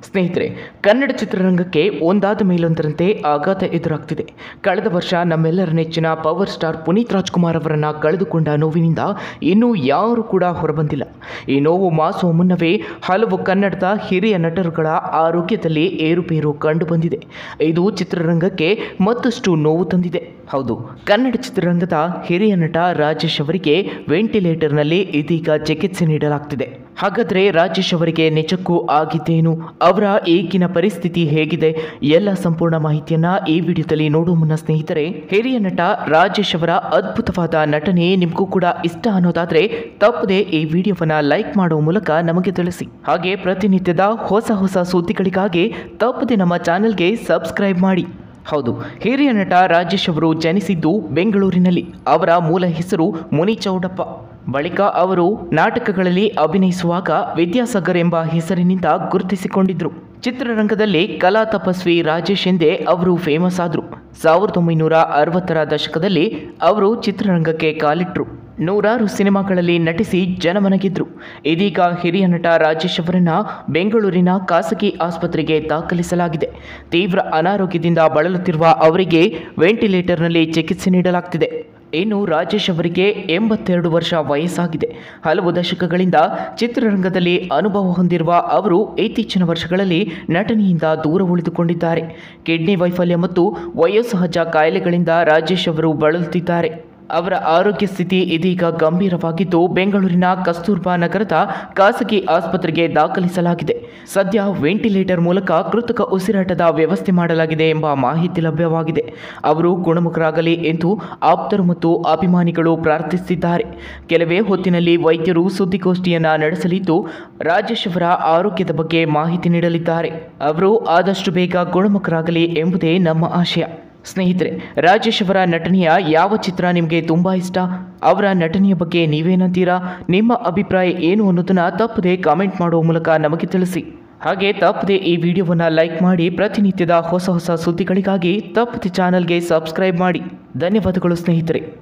ಸ್ನೇಹಿತರೆ ಕನ್ನಡ ಚಿತ್ರರಂಗಕ್ಕೆ ಒಂದಾದ ಮೇಲೊಂದರಂತೆ ಆಘಾತ ಎದುರಾಗ್ತಿದೆ ಕಳೆದ ವರ್ಷ ನಮ್ಮೆಲ್ಲರ ನೆಚ್ಚಿನ ಪವರ್ ಸ್ಟಾರ್ ಪುನೀತ್ ರಾಜ್ಕುಮಾರ್ ಅವರನ್ನ ಕಳೆದುಕೊಂಡ ನೋವಿನಿಂದ ಇನ್ನೂ ಯಾರೂ ಕೂಡ ಹೊರಬಂದಿಲ್ಲ ಈ ನೋವು ಮಾಸುವ ಮುನ್ನವೇ ಹಲವು ಕನ್ನಡದ ಹಿರಿಯ ನಟರುಗಳ ಆರೋಗ್ಯದಲ್ಲಿ ಏರುಪೇರು ಕಂಡುಬಂದಿದೆ ಇದು ಚಿತ್ರರಂಗಕ್ಕೆ ಮತ್ತಷ್ಟು ನೋವು ತಂದಿದೆ ಹೌದು ಕನ್ನಡ ಚಿತ್ರರಂಗದ ಹಿರಿಯ ನಟ ರಾಜೇಶ್ ಅವರಿಗೆ ವೆಂಟಿಲೇಟರ್ನಲ್ಲಿ ಇದೀಗ ಚಿಕಿತ್ಸೆ ನೀಡಲಾಗ್ತಿದೆ ಹಾಗಾದರೆ ರಾಜೇಶ್ ಅವರಿಗೆ ನಿಜಕ್ಕೂ ಆಗಿದ್ದೇನು ಅವರ ಈಗಿನ ಪರಿಸ್ಥಿತಿ ಹೇಗಿದೆ ಎಲ್ಲ ಸಂಪೂರ್ಣ ಮಾಹಿತಿಯನ್ನ ಈ ವಿಡಿಯೋದಲ್ಲಿ ನೋಡುವ ಮುನ್ನ ಸ್ನೇಹಿತರೆ ಹಿರಿಯ ನಟ ರಾಜೇಶ್ ಅವರ ಅದ್ಭುತವಾದ ನಟನೆ ನಿಮಗೂ ಕೂಡ ಇಷ್ಟ ಅನ್ನೋದಾದ್ರೆ ತಪ್ಪದೆ ಈ ವಿಡಿಯೋವನ್ನ ಲೈಕ್ ಮಾಡುವ ಮೂಲಕ ನಮಗೆ ತಿಳಿಸಿ ಹಾಗೆ ಪ್ರತಿನಿತ್ಯದ ಹೊಸ ಹೊಸ ಸುದ್ದಿಗಳಿಗಾಗಿ ತಪ್ಪದೆ ನಮ್ಮ ಚಾನೆಲ್ಗೆ ಸಬ್ಸ್ಕ್ರೈಬ್ ಮಾಡಿ ಹೌದು ಹಿರಿಯ ನಟ ರಾಜೇಶ್ ಅವರು ಜನಿಸಿದ್ದು ಬೆಂಗಳೂರಿನಲ್ಲಿ ಅವರ ಮೂಲ ಹೆಸರು ಮುನಿ ಚೌಡಪ್ಪ ಬಳಿಕ ಅವರು ನಾಟಕಗಳಲ್ಲಿ ಅಭಿನಯಿಸುವಾಗ ವಿದ್ಯಾಸಾಗರ್ ಎಂಬ ಹೆಸರಿನಿಂದ ಗುರುತಿಸಿಕೊಂಡಿದ್ರು ಚಿತ್ರರಂಗದಲ್ಲಿ ಕಲಾ ತಪಸ್ವಿ ರಾಜೇಶ್ ಎಂದೇ ಅವರು ಫೇಮಸ್ ಆದರು ಸಾವಿರದ ಒಂಬೈನೂರ ಅರವತ್ತರ ದಶಕದಲ್ಲಿ ಅವರು ಚಿತ್ರರಂಗಕ್ಕೆ ಕಾಲಿಟ್ರು ನೂರಾರು ಸಿನಿಮಾಗಳಲ್ಲಿ ನಟಿಸಿ ಜನಮನಗಿದ್ರು ಇದೀಗ ಹಿರಿಯ ನಟ ರಾಜೇಶ್ ಅವರನ್ನ ಬೆಂಗಳೂರಿನ ಖಾಸಗಿ ಆಸ್ಪತ್ರೆಗೆ ದಾಖಲಿಸಲಾಗಿದೆ ತೀವ್ರ ಅನಾರೋಗ್ಯದಿಂದ ಬಳಲುತ್ತಿರುವ ಅವರಿಗೆ ವೆಂಟಿಲೇಟರ್ನಲ್ಲಿ ಚಿಕಿತ್ಸೆ ನೀಡಲಾಗ್ತಿದೆ ಇನ್ನು ರಾಜೇಶ್ ಅವರಿಗೆ ಎಂಬತ್ತೆರಡು ವರ್ಷ ವಯಸ್ಸಾಗಿದೆ ಹಲವು ದಶಕಗಳಿಂದ ಚಿತ್ರರಂಗದಲ್ಲಿ ಅನುಭವ ಹೊಂದಿರುವ ಅವರು ಇತ್ತೀಚಿನ ವರ್ಷಗಳಲ್ಲಿ ನಟನೆಯಿಂದ ದೂರ ಉಳಿದುಕೊಂಡಿದ್ದಾರೆ ಕಿಡ್ನಿ ವೈಫಲ್ಯ ಮತ್ತು ವಯೋಸಹಜ ಕಾಯಿಲೆಗಳಿಂದ ರಾಜೇಶ್ ಅವರು ಬಳಲುತ್ತಿದ್ದಾರೆ ಅವರ ಆರೋಗ್ಯ ಸ್ಥಿತಿ ಇದೀಗ ಗಂಭೀರವಾಗಿದ್ದು ಬೆಂಗಳೂರಿನ ಕಸ್ತೂರ್ಬಾ ನಗರದ ಖಾಸಗಿ ಆಸ್ಪತ್ರೆಗೆ ದಾಖಲಿಸಲಾಗಿದೆ ಸದ್ಯ ವೆಂಟಿಲೇಟರ್ ಮೂಲಕ ಕೃತಕ ಉಸಿರಾಟದ ವ್ಯವಸ್ಥೆ ಮಾಡಲಾಗಿದೆ ಎಂಬ ಮಾಹಿತಿ ಲಭ್ಯವಾಗಿದೆ ಅವರು ಗುಣಮುಖರಾಗಲಿ ಎಂದು ಆಪ್ತರು ಮತ್ತು ಅಭಿಮಾನಿಗಳು ಪ್ರಾರ್ಥಿಸಿದ್ದಾರೆ ಕೆಲವೇ ಹೊತ್ತಿನಲ್ಲಿ ವೈದ್ಯರು ಸುದ್ದಿಗೋಷ್ಠಿಯನ್ನ ನಡೆಸಲಿದ್ದು ರಾಜೇಶ್ ಅವರ ಆರೋಗ್ಯದ ಬಗ್ಗೆ ಮಾಹಿತಿ ನೀಡಲಿದ್ದಾರೆ ಅವರು ಆದಷ್ಟು ಬೇಗ ಗುಣಮುಖರಾಗಲಿ ಎಂಬುದೇ ನಮ್ಮ ಆಶಯ ಸ್ನೇಹಿತರೆ ರಾಜೇಶ್ ಅವರ ನಟನೆಯ ಯಾವ ಚಿತ್ರ ನಿಮಗೆ ತುಂಬ ಇಷ್ಟ ಅವರ ನಟನೆಯ ಬಗ್ಗೆ ನೀವೇನಂತೀರಾ ನಿಮ್ಮ ಅಭಿಪ್ರಾಯ ಏನು ಅನ್ನೋದನ್ನು ತಪ್ಪದೆ ಕಾಮೆಂಟ್ ಮಾಡುವ ಮೂಲಕ ನಮಗೆ ತಿಳಿಸಿ ಹಾಗೆ ತಪ್ಪದೆ ಈ ವಿಡಿಯೋವನ್ನು ಲೈಕ್ ಮಾಡಿ ಪ್ರತಿನಿತ್ಯದ ಹೊಸ ಹೊಸ ಸುದ್ದಿಗಳಿಗಾಗಿ ತಪ್ಪದೆ ಚಾನಲ್ಗೆ ಸಬ್ಸ್ಕ್ರೈಬ್ ಮಾಡಿ ಧನ್ಯವಾದಗಳು ಸ್ನೇಹಿತರೆ